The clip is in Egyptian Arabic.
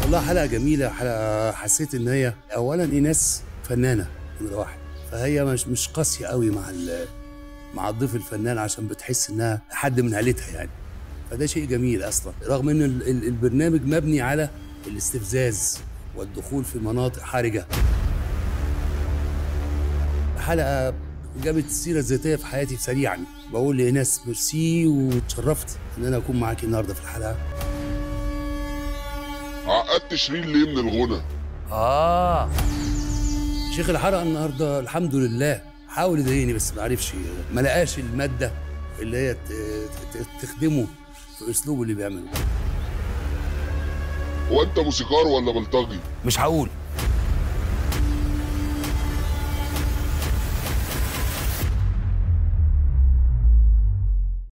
والله حلقه جميله حلقه حسيت ان هي اولا ايناس فنانه نمره واحد فهي مش مش قاسيه قوي مع ال- مع الضيف الفنان عشان بتحس انها حد من عيلتها يعني فده شيء جميل اصلا رغم ان ال- ال- البرنامج مبني على الاستفزاز والدخول في مناطق حرجه حلقه جابت السيره الذاتيه في حياتي سريعا بقول لناس ميرسي واتشرفت ان انا اكون معاكي النهارده في الحلقه عقدت شيرين ليه من الغنى اه شيخ الحلقه النهارده الحمد لله حاول يضايقني بس ما عرفش ما لقاش الماده اللي هي ت- ت- تخدمه في اسلوبه اللي بيعمله هو انت موسيقار ولا بلطجي مش هقول